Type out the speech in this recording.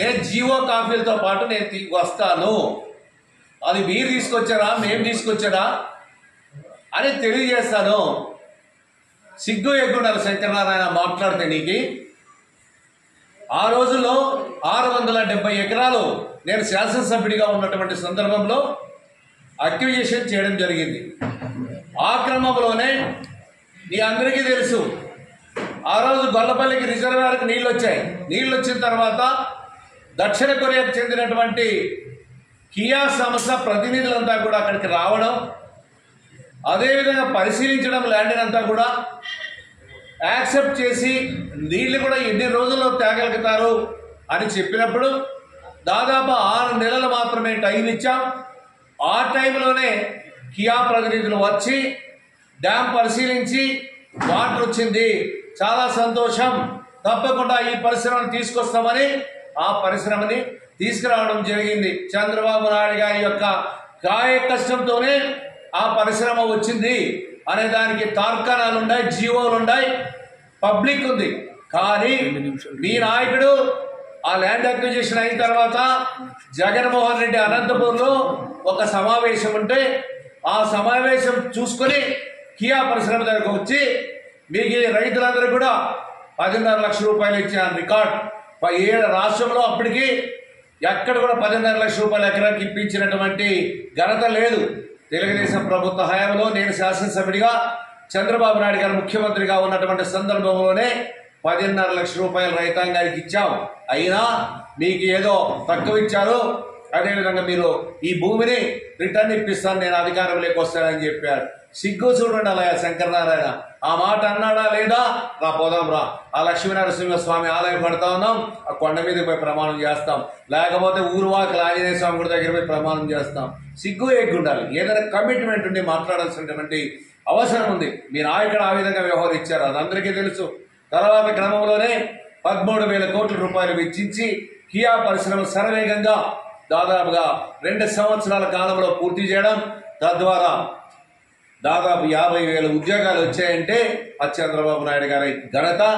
నేను జీవో కాఫీలతో పాటు నేను తీ- వస్తాను అది మీరు తీసుకొచ్చారా మేము తీసుకొచ్చారా అని తెలియజేస్తాను సిగ్గు ఎగ్గుండాలి శంకరనారాయణ మాట్లాడితే నీకు ఆ రోజుల్లో ఆరు వందల డెబ్బై ఎకరాలు నేను శాసనసభ్యుడిగా ఉన్నటువంటి సందర్భంలో అక్విజిషన్ చేయడం జరిగింది ఆ క్రమంలోనే మీ అందరికీ తెలుసు ఆ రోజు గొల్లపల్లికి రిజర్వాయర్కి నీళ్ళు వచ్చాయి నీళ్ళు వచ్చిన తర్వాత దక్షిణ కొరియాకు చెందినటువంటి కియా సంస్థ ప్రతినిధులంతా కూడా అక్కడికి రావడం అదేవిధంగా పరిశీలించడం ల్యాండ్ అంతా కూడా యాక్సెప్ట్ చేసి నీళ్లు కూడా ఎన్ని రోజుల్లో తేగలుగుతారు అని చెప్పినప్పుడు దాదాపు ఆరు నెలలు మాత్రమే టైం ఇచ్చాం ఆ టైంలోనే కియా ప్రతినిధులు వచ్చి డ్యామ్ పరిశీలించి వాటర్ వచ్చింది చాలా సంతోషం తప్పకుండా ఈ పరిశ్రమను తీసుకొస్తామని ఆ పరిశ్రమని తీసుకురావడం జరిగింది చంద్రబాబు నాయుడు గారి యొక్క కాయ కష్టంతోనే ఆ పరిశ్రమ వచ్చింది అనే దానికి తార్కాణాలు ఉన్నాయి జీవోలు ఉన్నాయి పబ్లిక్ ఉంది కానీ మీ నాయకుడు ఆ ల్యాండ్ అక్విజిషన్ అయిన తర్వాత జగన్మోహన్ రెడ్డి అనంతపూర్లో ఒక సమావేశం ఉంటే ఆ సమావేశం చూసుకొని కియా పరిశ్రమ దగ్గరకు వచ్చి మీకు ఈ రైతులందరూ కూడా పదిన్నర లక్షల రూపాయలు ఇచ్చాను రికార్డ్ ప- ఏ రాష్ట్రంలో అప్పటికి ఎక్కడ కూడా పదిన్నర లక్షల రూపాయల ఎకరానికి ఇప్పించినటువంటి ఘనత లేదు తెలుగుదేశం ప్రభుత్వ హయాంలో నేను శాసనసభ్యుడిగా చంద్రబాబు నాయుడు గారు ముఖ్యమంత్రిగా ఉన్నటువంటి సందర్భంలోనే పదిన్నర లక్షల రూపాయలు రైతాంగానికి ఇచ్చాం అయినా మీకు ఏదో తక్కువ ఇచ్చారు అదేవిధంగా మీరు ఈ భూమిని రిటర్న్ ఇప్పిస్తాను నేను అధికారంలోకి వస్తానని చెప్పారు సిగ్గు చూడండి అలా శంకరనారాయణ ఆ మాట అన్నాడా లేదా రా పోదాం రా ఆ లక్ష్మీనరసింహ స్వామి ఆలయం కడతా ఉన్నాం ఆ కొండ మీద పోయి ప్రమాణం చేస్తాం లేకపోతే ఊరువాకల ఆంజనేయ స్వామి గుడి దగ్గర పోయి ప్రమాణం చేస్తాం సిగ్గు ఎగ్గుండాలి ఏదైనా కమిట్మెంట్ ఉండి మాట్లాడాల్సినటువంటి అవసరం ఉంది మీ నాయకుడు ఆ విధంగా వ్యవహరించారు అది అందరికీ తెలుసు తర్వాత క్రమంలోనే పదమూడు వేల కోట్ల రూపాయలు వెచ్చించి కియా పరిశ్రమ శరవేగంగా దాదాపుగా రెండు సంవత్సరాల కాలంలో పూర్తి చేయడం తద్వారా దాదాపు యాభై వేల ఉద్యోగాలు వచ్చాయంటే అది చంద్రబాబు నాయుడు గారి ఘనత